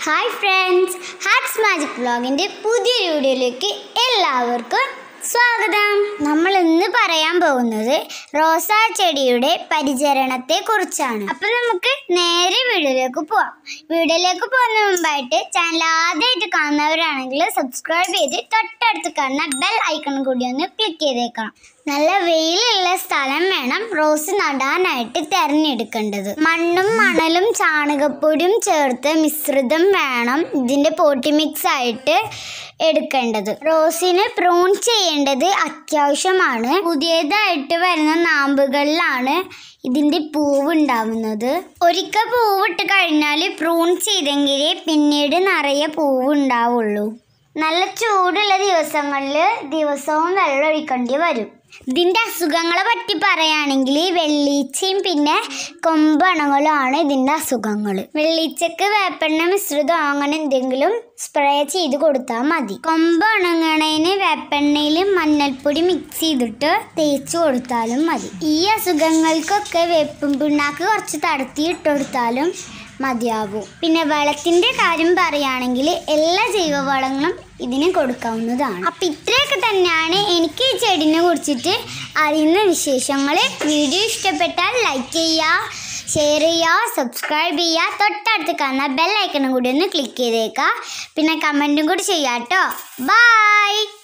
hi friends hearts magic വ്ളോഗിൻ്റെ പുതിയ വീഡിയോയിലേക്ക് എല്ലാവർക്കും സ്വാഗതം നമ്മൾ ഇന്ന് പറയാൻ പോകുന്നത് റോസാ ചെടിയുടെ പരിചരണത്തെ കുറിച്ചാണ് അപ്പൊ നമുക്ക് നേരെ വീഡിയോയിലേക്ക് പോവാം വീഡിയോയിലേക്ക് പോകുന്ന മുമ്പായിട്ട് ചാനൽ ആദ്യമായിട്ട് കാണുന്നവരാണെങ്കിൽ സബ്സ്ക്രൈബ് ചെയ്ത് തൊട്ടടുത്ത് കാണുന്ന ബെൽ ഐക്കൺ കൂടി ഒന്ന് ക്ലിക്ക് ചെയ്തേക്കണം നല്ല വെയിലുള്ള സ്ഥലം വേണം റോസ് നടാനായിട്ട് തിരഞ്ഞെടുക്കേണ്ടത് മണ്ണും മണലും ചാണകപ്പൊടിയും ചേർത്ത് മിശ്രിതം വേണം ഇതിന്റെ പോട്ടി മിക്സ് ആയിട്ട് എടുക്കേണ്ടത് റോസിന് പ്രൂൺ ചെയ്യേണ്ടത് അത്യാവശ്യമാണ് പുതിയതായിട്ട് വരുന്ന നാമ്പുകളിലാണ് ഇതിന്റെ പൂവ് ഉണ്ടാവുന്നത് ഒരിക്കൽ പൂവിട്ട് കഴിഞ്ഞാൽ പ്രൂൺ ചെയ്തെങ്കിലേ പിന്നീട് നിറയെ പൂവ് ഉണ്ടാവുള്ളൂ നല്ല ചൂടുള്ള ദിവസങ്ങളിൽ ദിവസവും വെള്ളം ഒഴിക്കേണ്ടി വരും ഇതിന്റെ അസുഖങ്ങളെ പറ്റി പറയുകയാണെങ്കിൽ വെള്ളീച്ചയും പിന്നെ കൊമ്പണങ്ങളുമാണ് ഇതിന്റെ അസുഖങ്ങൾ വെള്ളീച്ചക്ക് വേപ്പെണ്ണ മിശ്രിതം അങ്ങനെ എന്തെങ്കിലും സ്പ്രേ ചെയ്ത് കൊടുത്താൽ മതി കൊമ്പ് ഉണങ്ങണതിന് വേപ്പെണ്ണയിൽ മഞ്ഞൾപ്പൊടി മിക്സ് ചെയ്തിട്ട് തേച്ച് കൊടുത്താലും മതി ഈ അസുഖങ്ങൾക്കൊക്കെ വേപ്പും പിണ്ണാക്ക് കുറച്ച് തടത്തി ഇട്ട് കൊടുത്താലും മതിയാകും പിന്നെ വളത്തിന്റെ കാര്യം പറയുകയാണെങ്കിൽ എല്ലാ ജൈവവളങ്ങളും ഇതിന് കൊടുക്കാവുന്നതാണ് അപ്പം ഇത്രയൊക്കെ തന്നെയാണ് എനിക്ക് ഈ ചെടിനെ കുറിച്ചിട്ട് അറിയുന്ന വിശേഷങ്ങൾ വീഡിയോ ഇഷ്ടപ്പെട്ടാൽ ലൈക്ക് ചെയ്യുക ഷെയർ ചെയ്യുക സബ്സ്ക്രൈബ് ചെയ്യുക തൊട്ടടുത്ത് കാണുന്ന ബെൽ ഐക്കണും കൂടി ഒന്ന് ക്ലിക്ക് ചെയ്തേക്കുക പിന്നെ കമൻറ്റും കൂടി ചെയ്യാം കേട്ടോ ബൈ